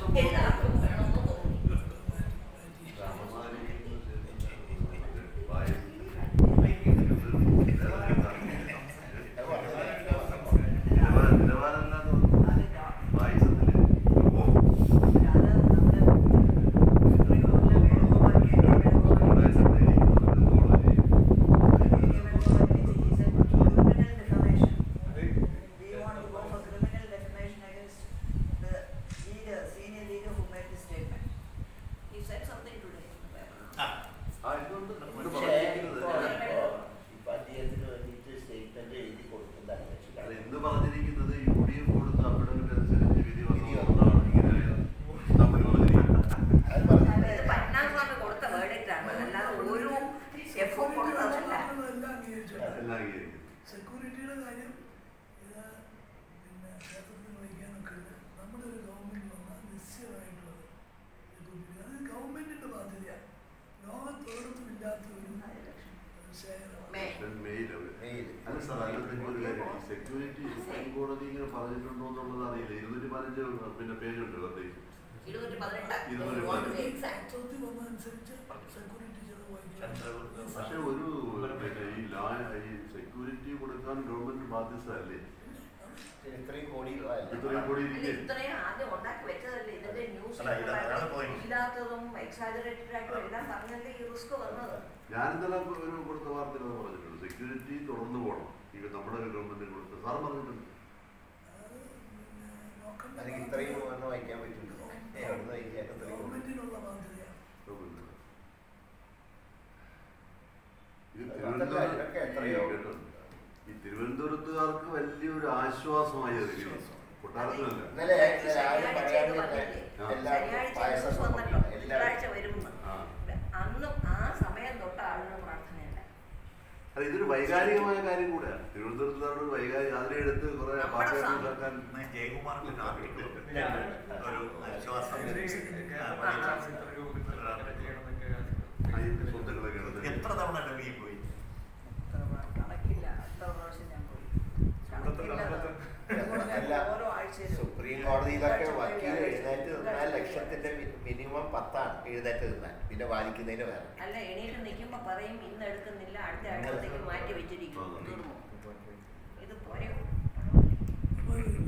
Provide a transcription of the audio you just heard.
എല്ലാവർക്കും വേണമെന്ന് തോന്നി He said something today in the paper. ഇപ്പൊ അദ്ദേഹത്തിന് വേണ്ടിയിട്ട് സ്റ്റേറ്റ്മെന്റ് എഴുതി കൊടുക്കുന്നതാണ് രക്ഷിതാക്കൾ. ഇന്ന് പറഞ്ഞിരിക്കുന്നത് യു ഡി എഫ് കൊടുത്ത അഫിഡവിറ്റ് അനുസരിച്ച് വിധി വന്നതുകൊണ്ടാണ് ഇങ്ങനെ തമ്മിൽ പറഞ്ഞിരിക്കുന്നത് അത് പറഞ്ഞു. ഇത് പത്മനാഭ സ്വാമി കൊടുത്ത വേർഡിക്റ്റ് ആണ് അല്ലാതെ ഒരു എഫും കൊടുത്തതല്ല എല്ലാം അംഗീകരിക്കുന്നു സെക്യൂരിറ്റിയുടെ കാര്യം ഇത് പിന്നെ ക്ഷേത്രത്തിൽ വഹിക്കാനൊക്കെ ഉണ്ട് നമ്മുടെ ഒരു ഗവൺമെന്റ് വന്നാൽ നിശ്ചയമായിട്ടുള്ളത് security. അത് ഗവൺമെന്റിന്റെ ബാധ്യതയാണ് ലോകത്തോടത്തും ഇല്ലാത്ത ഒരു ശേഖരമാണ് മേ മെയിൽ മെയിൽ. അല്ല സാർ അതിനകത്ത് ഒരു കാര്യം സെക്യൂരിറ്റി സുപ്രീം കോടതി ഇങ്ങനെ പറഞ്ഞിട്ടുണ്ടോ എന്നുള്ളത് അറിയില്ല ഇരുന്നൂറ്റി പതിനഞ്ച് പിന്നെ പേജ് ഉണ്ട് പ്രത്യേകിച്ച് ഇരുന്നൂറ്റി പതിനെട്ട് ഇരുന്നൂറ്റി Want to be പതിനെട്ട്. exact. ചട്ടത്തിൽ വന്നതനുസരിച്ച് സെക്യൂരിറ്റി ചെലവ് വഹിക്കണം പക്ഷെ ഒരു പിന്നെ ഈ ലാ ഈ സെക്യൂരിറ്റി കൊടുക്കാൻ ഗവൺമെന്റ് ബാധ്യസ്ഥല്ലേ ഇത്രയും കോടികളല്ല ഇത്രയും കൂടി അല്ല, ഇരിക്കെ ഇത്രയും ആദ്യം ഉണ്ടാക്കി വെച്ചതല്ലേ ഇതിന്റെ ന്യൂസ് അല്ല, ഇത് അതാണ് point. ഇല്ലാത്തതും എക്സാജറേറ്റഡ് ആയിട്ടും എല്ലാം പറഞ്ഞല്ലേ ഈ റിസ്ക് വന്നത് ഞാൻ ഇന്നലെ ഒരു കൊടുത്ത വാർത്തയിൽ അത് പറഞ്ഞിട്ടുണ്ട് സെക്യൂരിറ്റി തുടർന്ന് പോകണം ഈ നമ്മുടെ ഗവൺമെന്റ് കൊടുത്ത സാർ പറഞ്ഞിട്ടുണ്ട് അത് പിന്നെ നോക്കണ്ട എനിക്ക് ഇത്രയും എണ്ണം വഹിക്കാൻ പറ്റില്ല എവിടുന്ന് വഹിക്കാൻ ഇത്രയും കോടി? ഗവൺമെന്റിനുള്ള ബാധ്യതയാണ് ഗവൺമെന്റ്. ഇത് അതല്ല, തിരുവനന്തപുരം ഇതൊക്കെ എത്രയോ കേട്ടോ, ഈ തിരുവനന്തപുരത്തുകാർക്ക് വലിയൊരു ആശ്വാസമായി അത് കൊട്ടാരത്തിനല്ല ഇന്നലെ ഇന്നലെ ആരും ശനിയാഴ്ച പറയാൻ ഇത് തന്നെ പറഞ്ഞില്ലേ? എല്ലാവർക്കും ശനിയാഴ്ച പായസം ന്യൂസ് വന്നല്ലോ കൊടുക്കണം. തിങ്കളാഴ്ച എല്ലാവരും വരുമെന്ന് ആ. അന്നും ആ സമയം തൊട്ട് ആളുകൾ പ്രാർത്ഥനയല്ല അത് ഇതൊരു വൈകാരികമായ കാര്യം കൂടെയാണ് തിരുവനന്തപുരത്തുകാരുടെ ഒരു വൈകാരിക അതിനെടുത്ത് കുറെ നമ്മുടെ പാർട്ടി സം- ഉണ്ടാക്കാൻ ഇന്ന് ജയകുമാറിന്റെ ഒരു ആർട്ടിക്കിൾ ഒരു ആശ്വാസം അതിന്റെ സ്വത്തുക്കളൊക്കെ എടുത്ത് എത്ര തവണ ഡൽഹിയിൽ പോയി കണക്കില്ല എത്ര പ്രാവശ്യം ഞാൻ പോയി കണക്കില്ല അല്ല, ഓരോ ആഴ്ചയിലും സുപ്രീം കോടതിയിലൊക്കെ വക്കീൽ എഴുന്നേറ്റ് നിന്നാൽ ലക്ഷത്തിന്റെ മിനിമം പത്താണ് എഴുന്നേറ്റ് നിന്നാൽ പിന്നെ പാലിക്കുന്നതിന് വേറെ അല്ല എണീറ്റ് നിൽക്കുമ്പോ പറയും ഇന്ന് എടുക്കുന്നില്ല അടുത്ത ആഴ്ചത്തേക്ക് മാറ്റി വെച്ചിരിക്കും തീർന്നു ഇത് പോരെ അപ്പോൾ